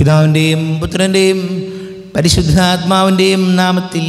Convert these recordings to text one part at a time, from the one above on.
പിതാവിൻ്റെയും പുത്രൻ്റെയും പരിശുദ്ധാത്മാവിൻ്റെയും നാമത്തിൽ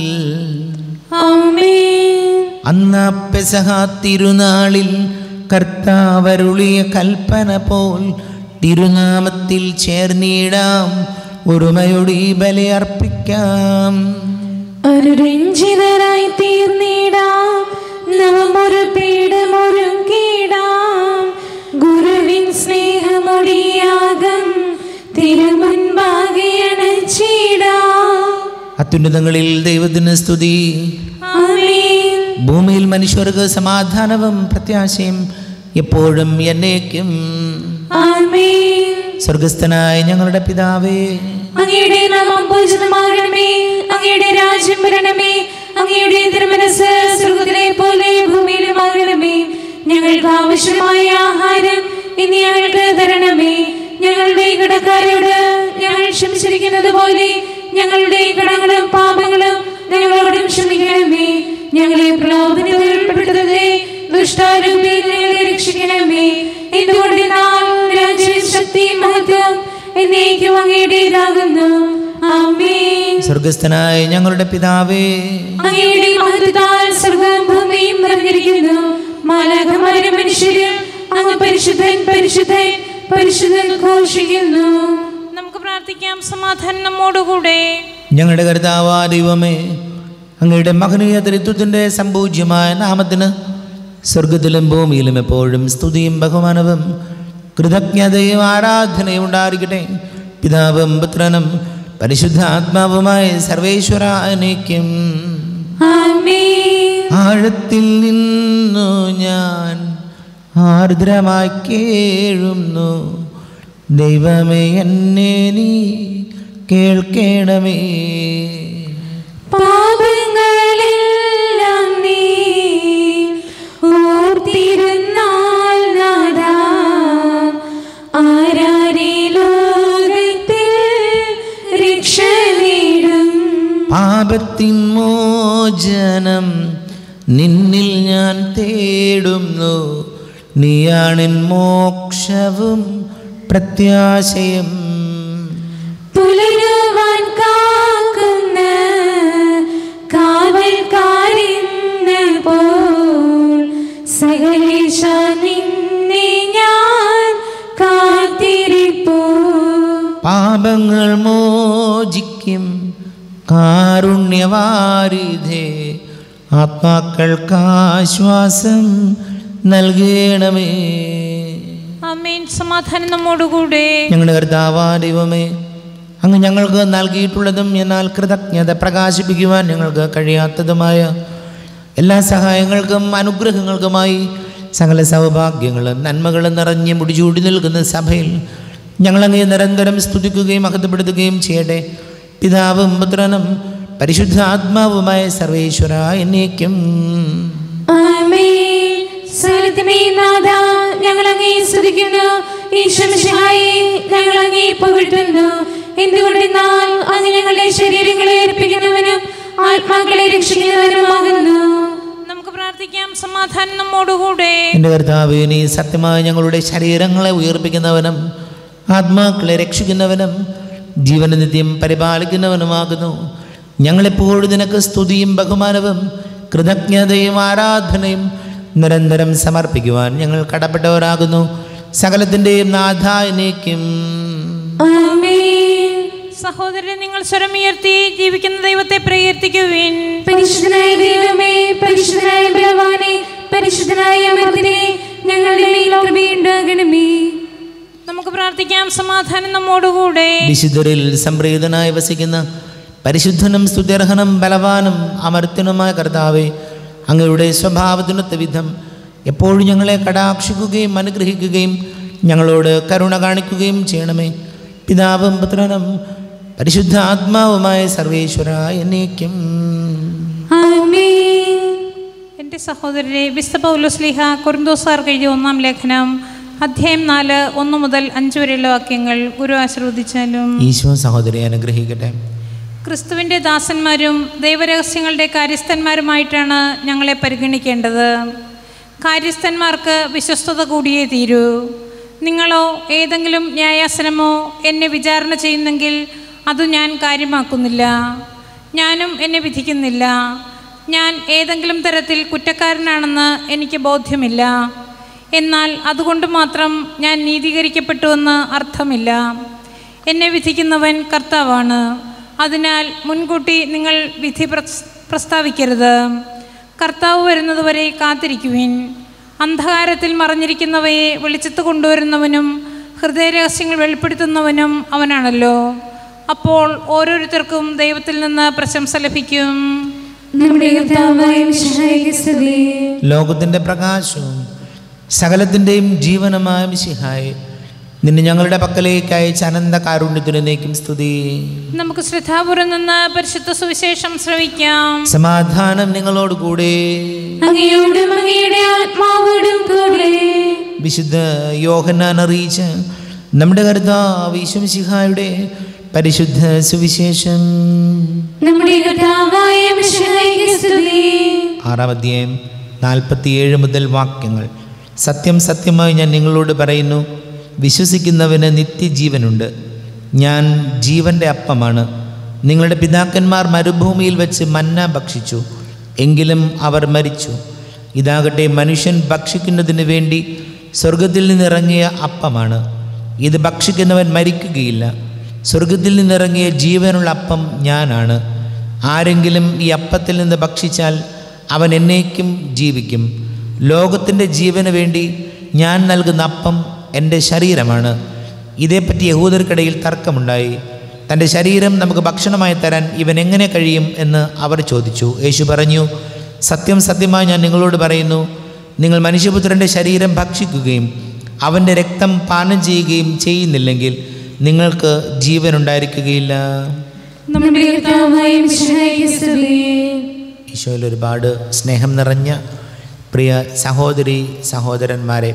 ആമേൻ അന്ന് പെസഹ തിരുനാളിൽ കർത്താവരുളിയ കൽപ്പന പോൽ തിരുനാമത്തിൽ ചേർന്നിടാം ഒരുമയോട് ഈ ബലി അർപ്പിക്കാം അനുരഞ്ജിതരായി തീർന്നിടാം നവമൊരു പീഠമൊരുക്കിടാം ഗുരുവിൻ സ്നേഹമൊടിയാകം തിരുമുൻപാകെ അണച്ചിടാം അത്യുന്നതങ്ങളിൽ ദൈവത്തിന് സ്തുതി ആമേൻ ഭൂമിയിൽ മനുഷ്യർക്ക് സമാധാനവും പ്രത്യാശയും എപ്പോഴും എന്നേക്കും ആമേൻ സ്വർഗസ്ഥനായ ഞങ്ങളുടെ പിതാവേ അങ്ങയുടെ നാമം പൂജിതമാകണമേ അങ്ങയുടെ രാജ്യം വരണമേ അങ്ങയുടെ തിരുമനസ് സ്വർഗത്തിലെ പോലെ ഭൂമിയിലുമാകണമേ ഞങ്ങൾക്ക് ആവശ്യമായ ആഹാരം ഇനി ഞങ്ങൾക്ക് തരണമേ ഞങ്ങളുടെ കടക്കാരോട് ഞങ്ങൾ ക്ഷമിച്ചിരിക്കുന്നത് പോലെ ഞങ്ങളുടെ കടങ്ങളും പാപങ്ങളും ഞങ്ങളോടും ക്ഷമിക്കണമേ ഞങ്ങളെ പ്രലോഭനത്തിൽ ഉൾപ്പെടുത്തരുതേ ദുഷ്ടാരൂപിയിൽ ഞങ്ങളെ രക്ഷിക്കണമേ എന്തുകൊണ്ട് നാൾ രാജ്യം ശക്തി മഹത്വം എന്നേക്കും അങ്ങയുടേതാകുന്നു ആമേൻ സ്വർഗസ്ഥനായ ഞങ്ങളുടെ പിതാവേ അങ്ങയുടെ മഹത്വത്താൽ സ്വർഗവും ഭൂമിയും നിറഞ്ഞിരിക്കുന്നു മാലാഖമാരും മനുഷ്യരും അങ്ങ് പരിശുദ്ധൻ പരിശുദ്ധൻ പരിശുദ്ധൻ ഘോഷിക്കുന്നു നമുക്ക് പ്രാർത്ഥിക്കാം സമാധാനം നമ്മോടുകൂടെ ഞങ്ങളുടെ കർത്താവാ ദൈവമേ അങ്ങയുടെ മഹനീയ തൃത്വത്തിൻ്റെ സമ്പൂജ്യമായ നാമത്തിന് സ്വർഗത്തിലും ഭൂമിയിലും എപ്പോഴും സ്തുതിയും ബഹുമാനവും കൃതജ്ഞതയും ആരാധനയും ഉണ്ടായിരിക്കട്ടെ പിതാവും പുത്രനും പരിശുദ്ധാത്മാവുമായ സർവേശ്വര അനേക്കും ആമേൻ ആഴത്തിൽ നിന്നു ഞാൻ ആർദ്രമായി കേഴുന്നു ദൈവമേ എന്നെ നീ കേൾക്കണമേ പാപങ്ങളെല്ലാം നീ ഓർത്തിരുന്നാൽ നാഥാ ആരാരെ ലോകത്തിൽ രക്ഷ നേടും പാപത്തിൻ മോചനം നിന്നിൽ ഞാൻ തേടുന്നു നീയാണിൻ മോക്ഷവും പ്രത്യാശയും പുലരുവാൻ കാക്കുന്ന കാവൽക്കാരിന്ന പോൽ സകലേശ നിന്നെ ഞാൻ കാത്തിരിപ്പൂ പാപങ്ങൾ മോചിക്കും കാരുണ്യവാരിധേ ആത്മാക്കൾക്ക് ആശ്വാസം നൽകണമേ അമ്മേൻ സമാധാനം നമ്മോടുകൂടെ ഞങ്ങളുടെ കർത്താവാ ദൈവമേ അങ്ങ് ഞങ്ങൾക്ക് നൽകിയിട്ടുള്ളതും എന്നാൽ കൃതജ്ഞത പ്രകാശിപ്പിക്കുവാൻ ഞങ്ങൾക്ക് കഴിയാത്തതുമായ എല്ലാ സഹായങ്ങൾക്കും അനുഗ്രഹങ്ങൾക്കുമായി സകല സൗഭാഗ്യങ്ങളും നന്മകളും നിറഞ്ഞ് മുടിചൂടി നിൽക്കുന്ന സഭയിൽ ഞങ്ങളങ്ങേ നിരന്തരം സ്തുതിക്കുകയും മഹത്വപ്പെടുത്തുകയും ചെയ്യട്ടെ പിതാവും പുത്രനും പരിശുദ്ധാത്മാവുമായ സർവേശ്വര എന്നേക്കും ആമേൻ സകലത്തിനെ നാഥ ഞങ്ങൾ അങ്ങേ സ്തുതിക്കുന്നു ഈശ്വരഹായി ഞങ്ങൾ അങ്ങേ പുകഴ്ത്തുന്നു എന്തുകൊണ്ടെന്നാൽ അങ്ങ് ഞങ്ങളുടെ ശരീരങ്ങളെ ഏൽപ്പിക്കുന്നവനും ആത്മാക്കളെ രക്ഷിക്കുന്നവനുമാകുന്നു നമുക്ക് പ്രാർത്ഥിക്കാം സമാധാനം നമ്മോടുകൂടെ എൻ്റെ കർത്താവേ നീ സത്യമായി ഞങ്ങളുടെ ശരീരങ്ങളെ ഉയർപ്പിക്കുന്നവനും ആത്മാക്കളെ രക്ഷിക്കുന്നവനും ജീവന നിത്യം പരിപാലിക്കുന്നവനുമാകുന്നു ഞങ്ങളെപ്പോഴും നിനക്ക് സ്തുതിയും ബഹുമാനവും കൃതജ്ഞതയും ആരാധനയും നിരന്തരം സമർപ്പിക്കുവാൻ ഞങ്ങൾ കടപ്പെട്ടവരാകുന്നു സകലത്തിൻ്റെയും നാഥായനേക്കും ആമേൻ സഹോദരൻ നിങ്ങൾ സ്വരമുയർത്തി ജീവിക്കുന്ന ദൈവത്തെ പ്രകീർത്തിക്കുവിൻ പരിശുദ്ധനായ ദൈവമേ പരിശുദ്ധനായ ബലവാനെ പരിശുദ്ധനായ അമർത്തിനെ ഞങ്ങളുടെ മേൽ കൃപയുണ്ടാകണമേ നമുക്ക് പ്രാർത്ഥിക്കാം സമാധാനം നമ്മോടുകൂടെ വിശുദ്ധരിൽ സംപ്രീതനായി വസിക്കുന്ന പരിശുദ്ധനും സ്തുത്യർഹനും ബലവാനും അമർത്യനുമായ കർത്താവെ അങ്ങയുടെ സ്വഭാവത്തിനൊത്ത വിധം എപ്പോഴും ഞങ്ങളെ കടാക്ഷിക്കുകയും അനുഗ്രഹിക്കുകയും ഞങ്ങളോട് കരുണ കാണിക്കുകയും ചെയ്യണമേ പിതാവും പുത്രനും പരിശുദ്ധ ആത്മാവുമായ സർവേശ്വര എന്നേക്കും ആമേൻ എൻ്റെ സഹോദരരെ വിസ്ത പൗലോസ്ലിഹ കൊറിന്തോസാർ എഴുതിയ ഒന്നാം ലേഖനം അധ്യായം നാല് ഒന്ന് മുതൽ അഞ്ച് വരെയുള്ള വാക്യങ്ങൾ ഗുരു ആശീർവദിച്ചാലും ഈശോ സഹോദരി അനുഗ്രഹിക്കട്ടെ ക്രിസ്തുവിൻ്റെ ദാസന്മാരും ദൈവരഹസ്യങ്ങളുടെ കാര്യസ്ഥന്മാരുമായിട്ടാണ് ഞങ്ങളെ പരിഗണിക്കേണ്ടത് കാര്യസ്ഥന്മാർക്ക് വിശ്വസ്തത കൂടിയേ തീരൂ നിങ്ങളോ ഏതെങ്കിലും ന്യായാസനമോ എന്നെ വിചാരണ ചെയ്യുന്നെങ്കിൽ അത് ഞാൻ കാര്യമാക്കുന്നില്ല ഞാനും എന്നെ വിധിക്കുന്നില്ല ഞാൻ ഏതെങ്കിലും തരത്തിൽ കുറ്റക്കാരനാണെന്ന് എനിക്ക് ബോധ്യമില്ല എന്നാൽ അതുകൊണ്ട് മാത്രം ഞാൻ നീതീകരിക്കപ്പെട്ടുവെന്ന് അർത്ഥമില്ല എന്നെ വിധിക്കുന്നവൻ കർത്താവാണ് അതിനാൽ മുൻകൂട്ടി നിങ്ങൾ വിധി പ്രസ്- പ്രസ്താവിക്കരുത് കർത്താവ് വരുന്നതുവരെ കാത്തിരിക്കുവിൻ അന്ധകാരത്തിൽ മറഞ്ഞിരിക്കുന്നവയെ വെളിച്ചത്ത് കൊണ്ടുവരുന്നവനും ഹൃദയരഹസ്യങ്ങൾ വെളിപ്പെടുത്തുന്നവനും അവനാണല്ലോ അപ്പോൾ ഓരോരുത്തർക്കും ദൈവത്തിൽ നിന്ന് പ്രശംസ ലഭിക്കും നമ്മുടെ കർത്താവായ മിശിഹായിക്ക് സ്തുതി ലോകത്തിൻ്റെ പ്രകാശവും സകലത്തിൻ്റെയും ജീവനമായ മിശിഹായി നിന്നെ ഞങ്ങളുടെ പക്കലേക്ക് അയച്ച അനന്ത കാരുണ്യത്തിന് നീക്കും സ്തുതി നമുക്ക് ശ്രദ്ധാപൂർവം നിന്ന് പരിശുദ്ധ സുവിശേഷം ശ്രവിക്കാം സമാധാനം നിങ്ങളോട് കൂടെ അങ്ങയോടും അങ്ങയുടെ ആത്മാവോടും കൂടെ വിശുദ്ധ യോഹന്നാൻ അറിയിച്ച നമ്മുടെ കർത്താവ് ഈശ്വമിശിഹായുടെ പരിശുദ്ധ സുവിശേഷം നമ്മുടെ കർത്താവായ മിശിഹായിക്ക് സ്തുതി ആറാം അധ്യായം നാൽപ്പത്തിയേഴ് മുതൽ വാക്യങ്ങൾ സത്യം സത്യമായി ഞാൻ നിങ്ങളോട് പറയുന്നു വിശ്വസിക്കുന്നവന് നിത്യജീവനുണ്ട് ഞാൻ ജീവൻ്റെ അപ്പമാണ് നിങ്ങളുടെ പിതാക്കന്മാർ മരുഭൂമിയിൽ വെച്ച് മന്ന ഭക്ഷിച്ചു എങ്കിലും അവർ മരിച്ചു ഇതാകട്ടെ മനുഷ്യൻ ഭക്ഷിക്കുന്നതിന് വേണ്ടി സ്വർഗത്തിൽ നിന്നിറങ്ങിയ അപ്പമാണ് ഇത് ഭക്ഷിക്കുന്നവൻ മരിക്കുകയില്ല സ്വർഗത്തിൽ നിന്നിറങ്ങിയ ജീവനുള്ള അപ്പം ഞാനാണ് ആരെങ്കിലും ഈ അപ്പത്തിൽ നിന്ന് ഭക്ഷിച്ചാൽ അവൻ എന്നേക്കും ജീവിക്കും ലോകത്തിൻ്റെ ജീവന് വേണ്ടി ഞാൻ നൽകുന്ന അപ്പം എൻ്റെ ശരീരമാണ് ഇതേപ്പറ്റി യഹൂദർക്കിടയിൽ തർക്കമുണ്ടായി തൻ്റെ ശരീരം നമുക്ക് ഭക്ഷണമായി തരാൻ ഇവൻ എങ്ങനെ കഴിയും എന്ന് അവർ ചോദിച്ചു യേശു പറഞ്ഞു സത്യം സത്യമായി ഞാൻ നിങ്ങളോട് പറയുന്നു നിങ്ങൾ മനുഷ്യപുത്രൻ്റെ ശരീരം ഭക്ഷിക്കുകയും അവൻ്റെ രക്തം പാനം ചെയ്യുകയും ചെയ്യുന്നില്ലെങ്കിൽ നിങ്ങൾക്ക് ജീവനുണ്ടായിരിക്കുകയില്ല നമ്മുടെ കർത്താവായ മിശിഹായിക്ക് സ്തുതി ഈശോയിൽ ഒരുപാട് സ്നേഹം നിറഞ്ഞ പ്രിയ സഹോദരി സഹോദരന്മാരെ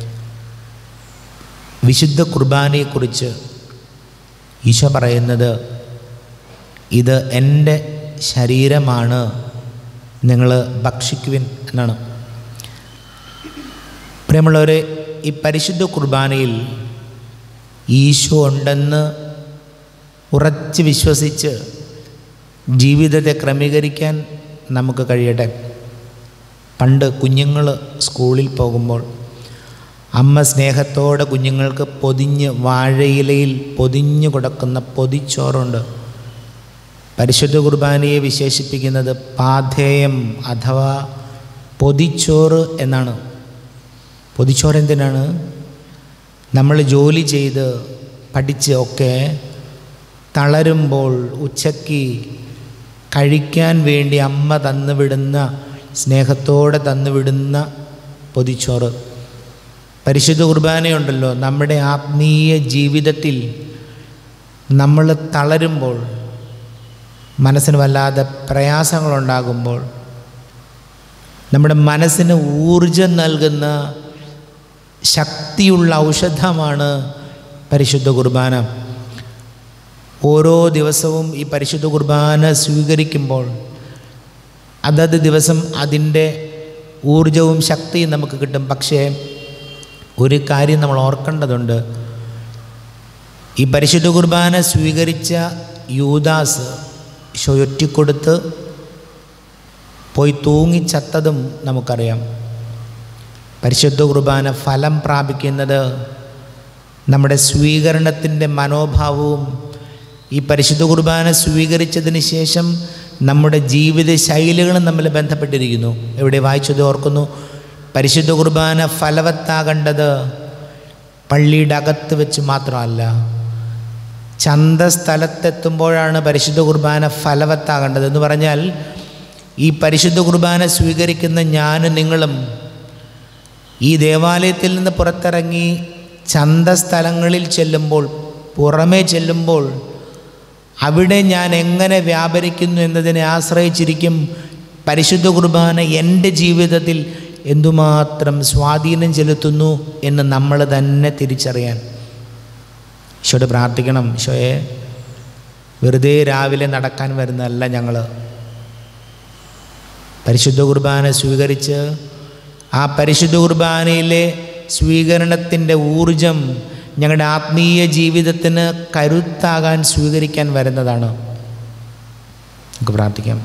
വിശുദ്ധ കുർബാനയെക്കുറിച്ച് ഈശോ പറയുന്നത് ഇത് എൻ്റെ ശരീരമാണ് നിങ്ങൾ ഭക്ഷിക്കുവിൻ എന്നാണ് പ്രിയമുള്ളവരെ ഈ പരിശുദ്ധ കുർബാനയിൽ ഈശോ ഉണ്ടെന്ന് ഉറച്ച് വിശ്വസിച്ച് ജീവിതത്തെ ക്രമീകരിക്കാൻ നമുക്ക് കഴിയട്ടെ പണ്ട് കുഞ്ഞുങ്ങൾ സ്കൂളിൽ പോകുമ്പോൾ അമ്മ സ്നേഹത്തോടെ കുഞ്ഞുങ്ങൾക്ക് പൊതിഞ്ഞ് വാഴയിലയിൽ പൊതിഞ്ഞു കൊടുക്കുന്ന പൊതിച്ചോറുണ്ട് പരിശുദ്ധ കുർബാനയെ വിശേഷിപ്പിക്കുന്നത് പാഥേയം അഥവാ പൊതിച്ചോറ് എന്നാണ് പൊതിച്ചോറ് എന്തിനാണ് നമ്മൾ ജോലി ചെയ്ത് പഠിച്ച് ഒക്കെ തളരുമ്പോൾ ഉച്ചയ്ക്ക് കഴിക്കാൻ വേണ്ടി അമ്മ തന്നുവിടുന്ന സ്നേഹത്തോടെ തന്നുവിടുന്ന പൊതിച്ചോറ് പരിശുദ്ധ കുർബാനയുണ്ടല്ലോ നമ്മുടെ ആത്മീയ ജീവിതത്തിൽ നമ്മൾ തളരുമ്പോൾ മനസ്സിന് വല്ലാതെ പ്രയാസങ്ങളുണ്ടാകുമ്പോൾ നമ്മുടെ മനസ്സിന് ഊർജം നൽകുന്ന ശക്തിയുള്ള ഔഷധമാണ് പരിശുദ്ധ കുർബാന ഓരോ ദിവസവും ഈ പരിശുദ്ധ കുർബാന സ്വീകരിക്കുമ്പോൾ അതത് ദിവസം അതിൻ്റെ ഊർജവും ശക്തിയും നമുക്ക് കിട്ടും പക്ഷേ ഒരു കാര്യം നമ്മൾ ഓർക്കേണ്ടതുണ്ട് ഈ പരിശുദ്ധ കുർബാന സ്വീകരിച്ച യൂദാസ് ഷൊയൊറ്റിക്കൊടുത്ത് പോയി തൂങ്ങിച്ചത്തതും നമുക്കറിയാം പരിശുദ്ധ കുർബാന ഫലം പ്രാപിക്കുന്നത് നമ്മുടെ സ്വീകരണത്തിൻ്റെ മനോഭാവവും ഈ പരിശുദ്ധ കുർബാന സ്വീകരിച്ചതിന് ശേഷം നമ്മുടെ ജീവിത ശൈലികളും തമ്മിൽ ബന്ധപ്പെട്ടിരിക്കുന്നു എവിടെ വായിച്ചത് ഓർക്കുന്നു പരിശുദ്ധ കുർബാന ഫലവത്താകേണ്ടത് പള്ളിയുടെ അകത്ത് വെച്ച് മാത്രമല്ല ചന്തസ്ഥലത്തെത്തുമ്പോഴാണ് പരിശുദ്ധ കുർബാന ഫലവത്താകേണ്ടത് എന്ന് പറഞ്ഞാൽ ഈ പരിശുദ്ധ കുർബാന സ്വീകരിക്കുന്ന ഞാനും നിങ്ങളും ഈ ദേവാലയത്തിൽ നിന്ന് പുറത്തിറങ്ങി ചന്തസ്ഥലങ്ങളിൽ ചെല്ലുമ്പോൾ പുറമേ ചെല്ലുമ്പോൾ അവിടെ ഞാൻ എങ്ങനെ വ്യാപരിക്കുന്നു എന്നതിനെ ആശ്രയിച്ചിരിക്കും പരിശുദ്ധ കുർബാന എൻ്റെ ജീവിതത്തിൽ എന്തുമാത്രം സ്വാധീനം ചെലുത്തുന്നു എന്ന് നമ്മൾ തന്നെ തിരിച്ചറിയാൻ ഈശോയോട് പ്രാർത്ഥിക്കണം ഈശോയെ വെറുതെ രാവിലെ നടക്കാൻ വരുന്നതല്ല ഞങ്ങൾ പരിശുദ്ധ കുർബാന സ്വീകരിച്ച് ആ പരിശുദ്ധ കുർബാനയിലെ സ്വീകരണത്തിൻ്റെ ഊർജം ഞങ്ങളുടെ ആത്മീയ ജീവിതത്തിന് കരുത്താകാൻ സ്വീകരിക്കാൻ വരുന്നതാണ് നമുക്ക് പ്രാർത്ഥിക്കാം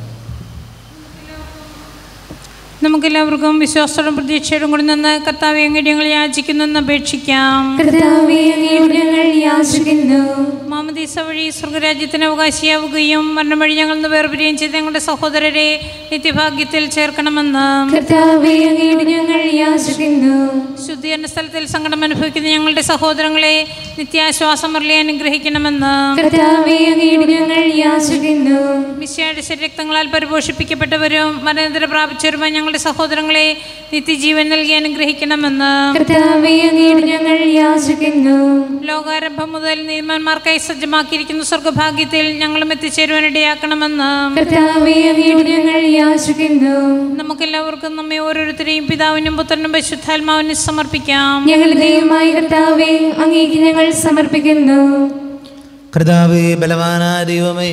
നമുക്കെല്ലാവർക്കും വിശ്വാസത്തോടും പ്രതീക്ഷയോടും കൂടി നിന്ന് കർത്താവ് അങ്ങയുടെ ഞങ്ങൾ യാചിക്കുന്നെന്ന് അപേക്ഷിക്കാം കർത്താവേ അങ്ങയോട് ഞങ്ങൾ യാചിക്കുന്നു മാമദീസ വഴി സ്വർഗരാജ്യത്തിന് അവകാശിയാവുകയും മരണം വഴി ഞങ്ങൾ നിന്ന് വേർപിരിയും ചെയ്ത ഞങ്ങളുടെ സഹോദരരെ നിത്യഭാഗ്യത്തിൽ ചേർക്കണമെന്ന് കർത്താവേ അങ്ങയോട് ഞങ്ങൾ യാചിക്കുന്നു ശുദ്ധീകരണ സ്ഥലത്തിൽ സങ്കടം അനുഭവിക്കുന്ന ഞങ്ങളുടെ സഹോദരങ്ങളെ നിത്യാശ്വാസം മുരളി അനുഗ്രഹിക്കണമെന്ന് കർത്താവേ അങ്ങയോട് ഞങ്ങൾ യാചിക്കുന്നു മിശയുടെ ശരീരക്തങ്ങളാൽ പരിപോഷിപ്പിക്കപ്പെട്ടവരും മരണനിര പ്രാപിച്ചവരുമായ ഞങ്ങളുടെ സഹോദരങ്ങളെ നിത്യജീവൻ നൽകി അനുഗ്രഹിക്കണമെന്ന് കർത്താവേ അങ്ങയോട് ഞങ്ങൾ യാചിക്കുന്നു ലോകാരംഭം മുതൽ നീതിമാന്മാർക്കായി സജ്ജമാക്കിയിരിക്കുന്ന സ്വർഗഭാഗ്യത്തിൽ ഞങ്ങളും എത്തിച്ചേരുവാൻ ഇടയാക്കണമെന്ന് കർത്താവേ അങ്ങയോട് ഞങ്ങൾ യാചിക്കുന്നു നമുക്കെല്ലാവർക്കും നമ്മെ ഓരോരുത്തരെയും പിതാവിനും പുത്രനും പരിശുദ്ധാത്മാവിനും സമർപ്പിക്കാം ഞങ്ങളുടെ ദൈവമായ കർത്താവേ അങ്ങേക്ക് ഞങ്ങൾ സമർപ്പിക്കുന്നു കർത്താവേ ബലവാനായ ദൈവമേ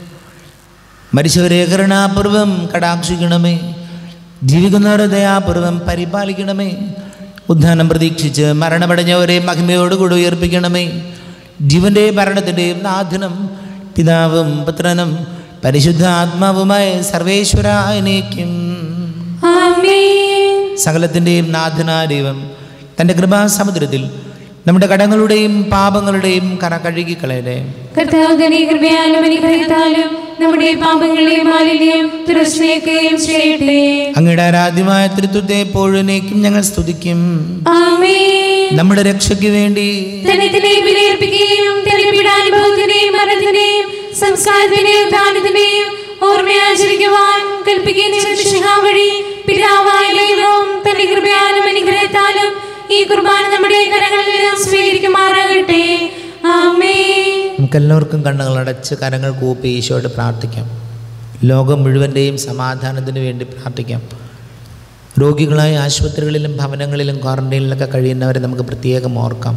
മരിച്ചവരെ കരുണാപൂർവം കടാക്ഷിക്കണമേ ജീവിക്കുന്നവരെ ദയാപൂർവം പരിപാലിക്കണമേ ഉദ്ധാനം പ്രതീക്ഷിച്ച് മരണമടഞ്ഞവരെ മഹിമയോടുകൂടി ഉയർപ്പിക്കണമേ ജീവന്റെ ഭരണത്തിൻ്റെയും നാഥനും പിതാവും പുത്രനും പരിശുദ്ധ ആത്മാവുമായ സർവേശ്വരായനേക്കും ആമേൻ സകലത്തിൻ്റെയും നാഥനായ ദൈവം തൻ്റെ കൃപാസമുദ്രത്തിൽ നമ്മുടെ കടങ്ങളുടെയും പാപങ്ങളുടെയും കറ കഴുകിക്കളയട്ടെ കർത്താവ് തന്നെ കൃപയാലും അനുഗ്രഹത്താലും നമ്മുടെ പാപങ്ങളെ മാലിന്യം തുറസ്നേക്കുകയും ചെയ്യട്ടെ അങ്ങയുടെ ആരാധ്യമായ തൃത്വത്തെ എപ്പോഴേക്കും ഞങ്ങൾ സ്തുതിക്കും ആമേൻ നമ്മുടെ രക്ഷയ്ക്ക് വേണ്ടി തന്നെ തന്നെ ബലിയർപ്പിക്കുകയും തന്നെ പീഡാനുഭവത്തിന്റെയും മരണത്തിന്റെയും സംസ്കാരത്തിന്റെയും ദാനത്തിന്റെയും ഓർമ്മയാചരിക്കുവാൻ കൽപ്പിക്കുന്ന ശിക്ഷ വഴി പിതാവായ ദൈവം തന്റെ കൃപയാലും അനുഗ്രഹത്താലും ഈ കുർബാന നമ്മുടെ കരങ്ങളിൽ നിന്നും സ്വീകരിക്കുമാറാകട്ടെ ആമേൻ നമുക്കെല്ലാവർക്കും കണ്ണുകൾ അടച്ച് കരങ്ങൾ കൂപ്പി ഈശോയോട് പ്രാർത്ഥിക്കാം ലോകം മുഴുവൻ്റെയും സമാധാനത്തിന് വേണ്ടി പ്രാർത്ഥിക്കാം രോഗികളായ ആശുപത്രികളിലും ഭവനങ്ങളിലും ക്വാറന്റൈനിലൊക്കെ കഴിയുന്നവരെ നമുക്ക് പ്രത്യേകം ഓർക്കാം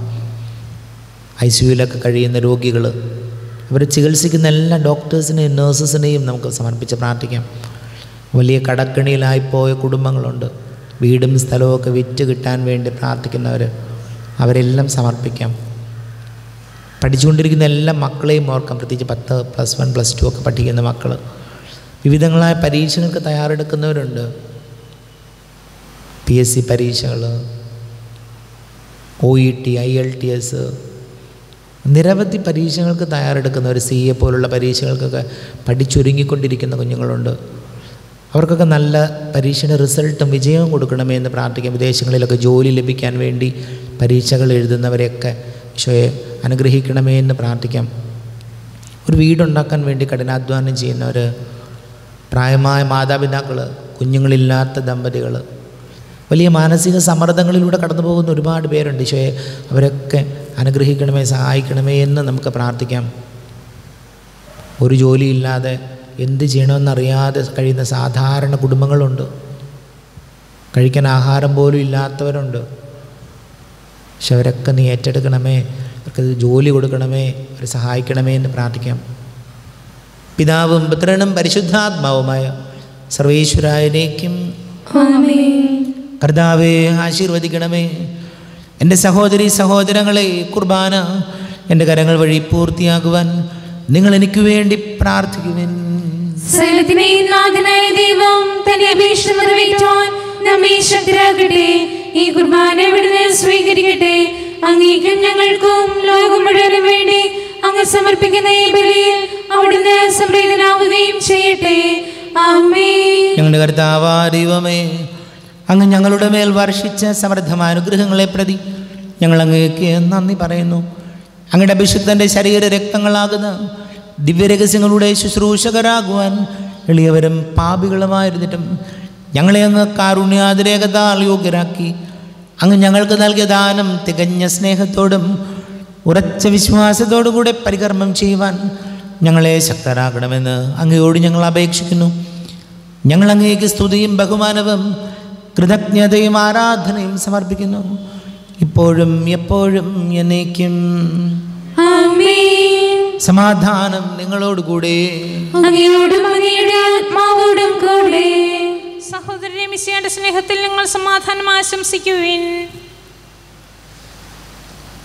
ഐ സിയുയിലൊക്കെ കഴിയുന്ന രോഗികൾ അവരെ ചികിത്സിക്കുന്ന എല്ലാ ഡോക്ടേഴ്സിനെയും നേഴ്സസിനെയും നമുക്ക് സമർപ്പിച്ച് പ്രാർത്ഥിക്കാം വലിയ കടക്കണിയിലായിപ്പോയ കുടുംബങ്ങളുണ്ട് വീടും സ്ഥലവും ഒക്കെ വിറ്റ് കിട്ടാൻ വേണ്ടി പ്രാർത്ഥിക്കുന്നവർ അവരെല്ലാം സമർപ്പിക്കാം പഠിച്ചുകൊണ്ടിരിക്കുന്ന എല്ലാ മക്കളെയും ഓർക്കാം പ്രത്യേകിച്ച് പത്ത് പ്ലസ് വൺ പ്ലസ് ടു ഒക്കെ പഠിക്കുന്ന മക്കൾ വിവിധങ്ങളായ പരീക്ഷകൾക്ക് തയ്യാറെടുക്കുന്നവരുണ്ട് പി എസ് സി പരീക്ഷകൾ O E T I L T S നിരവധി പരീക്ഷകൾക്ക് തയ്യാറെടുക്കുന്നവർ സി എ പോലുള്ള പരീക്ഷകൾക്കൊക്കെ പഠിച്ചൊരുങ്ങിക്കൊണ്ടിരിക്കുന്ന കുഞ്ഞുങ്ങളുണ്ട് അവർക്കൊക്കെ നല്ല പരീക്ഷയുടെ റിസൾട്ടും വിജയവും കൊടുക്കണമേ എന്ന് പ്രാർത്ഥിക്കാം വിദേശങ്ങളിലൊക്കെ ജോലി ലഭിക്കാൻ വേണ്ടി പരീക്ഷകൾ എഴുതുന്നവരെയൊക്കെ ഈശോയെ അനുഗ്രഹിക്കണമേ എന്ന് പ്രാർത്ഥിക്കാം ഒരു വീടുണ്ടാക്കാൻ വേണ്ടി കഠിനാധ്വാനം ചെയ്യുന്നവർ പ്രായമായ മാതാപിതാക്കൾ കുഞ്ഞുങ്ങളില്ലാത്ത ദമ്പതികൾ വലിയ മാനസിക സമ്മർദ്ദങ്ങളിലൂടെ കടന്നു പോകുന്ന ഒരുപാട് പേരുണ്ട് ഈശോയെ അവരൊക്കെ അനുഗ്രഹിക്കണമേ സഹായിക്കണമേ എന്ന് നമുക്ക് പ്രാർത്ഥിക്കാം ഒരു ജോലിയില്ലാതെ എന്ത് ചെയ്യണമെന്നറിയാതെ കഴിയുന്ന സാധാരണ കുടുംബങ്ങളുണ്ട് കഴിക്കാൻ ആഹാരം പോലും ഇല്ലാത്തവരുണ്ട് പക്ഷെ അവരൊക്കെ നീ ഏറ്റെടുക്കണമേ അവർക്ക് ജോലി കൊടുക്കണമേ അവരെ സഹായിക്കണമേ എന്ന് പ്രാർത്ഥിക്കാം പിതാവും പുത്രനും പരിശുദ്ധാത്മാവുമായ സർവേശ്വരായനേക്കും ആമേൻ കർത്താവെ ആശീർവദിക്കണമേ എൻ്റെ സഹോദരി സഹോദരങ്ങളെ കുർബാന എൻ്റെ കരങ്ങൾ വഴി പൂർത്തിയാകുവാൻ നിങ്ങൾ എനിക്ക് വേണ്ടി പ്രാർത്ഥിക്കുവിൻ സകലത്തിനെയും നാഥനായ ദൈവം തന്റെ അപേക്ഷ നിറവേറ്റുവാൻ നമ്മെ ശക്തരാക്കട്ടെ ഈ കുർബാന ഇവിടുന്ന് സ്വീകരിക്കട്ടെ അങ്ങേക്കും ഞങ്ങൾക്കും ലോകം മുഴുവനും വേണ്ടി അങ്ങ് സമർപ്പിക്കുന്ന ഈ ബലിയിൽ അവിടുന്ന് സംപ്രീതനാവുകയും ചെയ്യട്ടെ ആമേ ഞങ്ങളുടെ കർത്താവാ ദൈവമേ അങ്ങ് ഞങ്ങളുടെ മേൽ വർഷിച്ച സമൃദ്ധമായ അനുഗ്രഹങ്ങളെ പ്രതി ഞങ്ങൾ അങ്ങേക്ക് നന്ദി പറയുന്നു അങ്ങയുടെ അഭിഷിക്തൻ്റെ ശരീര രക്തങ്ങളാകുന്ന ദിവ്യരഹസ്യങ്ങളുടെ ശുശ്രൂഷകരാകുവാൻ എളിയവരും പാപികളുമായിരുന്നിട്ടും ഞങ്ങളെ അങ്ങ് കാരുണ്യാതിരേകതാൽ യോഗ്യരാക്കി അങ്ങ് ഞങ്ങൾക്ക് നൽകിയ ദാനം തികഞ്ഞ സ്നേഹത്തോടും ഉറച്ച വിശ്വാസത്തോടും കൂടെ പരികർമ്മം ചെയ്യുവാൻ ഞങ്ങളെ ശക്തരാക്കണമെന്ന് അങ്ങയോട് ഞങ്ങൾ അപേക്ഷിക്കുന്നു ഞങ്ങൾ അങ്ങേക്ക് സ്തുതിയും ബഹുമാനവും കൃതജ്ഞതയും ആരാധനയും സമർപ്പിക്കുന്നു ഇപ്പോഴും എപ്പോഴും എന്നേക്കും ആമേൻ സമാധാനം നിങ്ങളോടുകൂടെ അങ്ങയോടും അങ്ങയുടെ ആത്മാവോടും കൂടെ സഹോദരനെ മിശിയുടെ സ്നേഹത്തിൽ നിങ്ങൾ സമാധാനം ആശംസിക്കുവിൻ